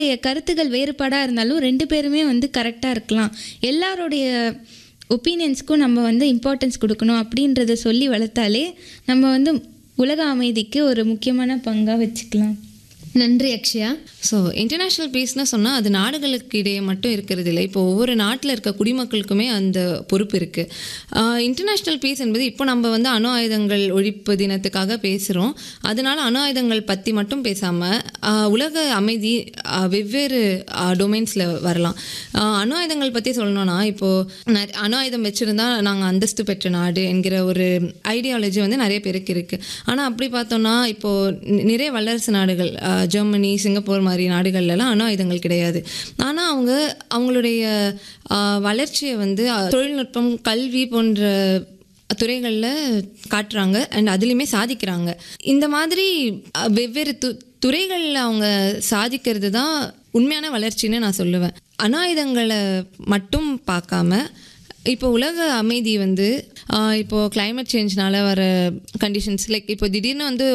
கருத்துகள் வேறுபாடாக இருந்தாலும் ரெண்டு பேருமே வந்து கரெக்டாக இருக்கலாம் எல்லாருடைய ஒப்பீனியன்ஸ்க்கும் நம்ம வந்து இம்பார்ட்டன்ஸ் கொடுக்கணும் அப்படின்றத சொல்லி வளர்த்தாலே நம்ம வந்து உலக அமைதிக்கு ஒரு முக்கியமான பங்காக வச்சுக்கலாம் நன்றி அக்ஷயா ஸோ இன்டர்நேஷ்னல் பீஸ்னு சொன்னால் அது நாடுகளுக்கு இடையே மட்டும் இருக்கிறது இல்லை இப்போ ஒவ்வொரு நாட்டில் இருக்க குடிமக்களுக்குமே அந்த பொறுப்பு இருக்குது இன்டர்நேஷ்னல் பீஸ் என்பது இப்போ நம்ம வந்து அணு ஆயுதங்கள் ஒழிப்பு தினத்துக்காக பேசுகிறோம் அதனால அணு ஆயுதங்கள் பற்றி மட்டும் பேசாமல் உலக அமைதி ஆஹ், வெவ்வேறு டொமைன்ஸில் வரலாம் ஆஹ், அணு ஆயுதங்கள் பற்றி சொல்லணும்னா இப்போது நெ- அணு ஆயுதம் வச்சுருந்தா நாங்கள் அந்தஸ்து பெற்ற நாடு என்கிற ஒரு ஐடியாலஜி வந்து நிறைய பேருக்கு இருக்குது ஆனால் அப்படி பார்த்தோம்னா இப்போது நிறைய வல்லரசு நாடுகள் ஆஹ், ஜெர்மனி சிங்கப்பூர் மாதிரி நாடுகள்லாம் அணு ஆயுதங்கள் கிடையாது ஆனால் அவங்க அவங்களுடைய ஆஹ், வளர்ச்சியை வந்து ஆஹ், தொழில்நுட்பம் கல்வி போன்ற துறைகளில் காட்டுறாங்க அண்ட் அதுலேயுமே சாதிக்கிறாங்க இந்த மாதிரி அஹ், வெவ்வேறு து துறைகளில் அவங்க சாதிக்கிறது தான் உண்மையான வளர்ச்சின்னு நான் சொல்லுவேன் அணு ஆயுதங்களை மட்டும் பார்க்காம இப்போ உலக அமைதி வந்து ஆஹ், இப்போ climate சேஞ்ச்னால வர கண்டிஷன்ஸ் லைக் இப்போ திடீர்னு வந்து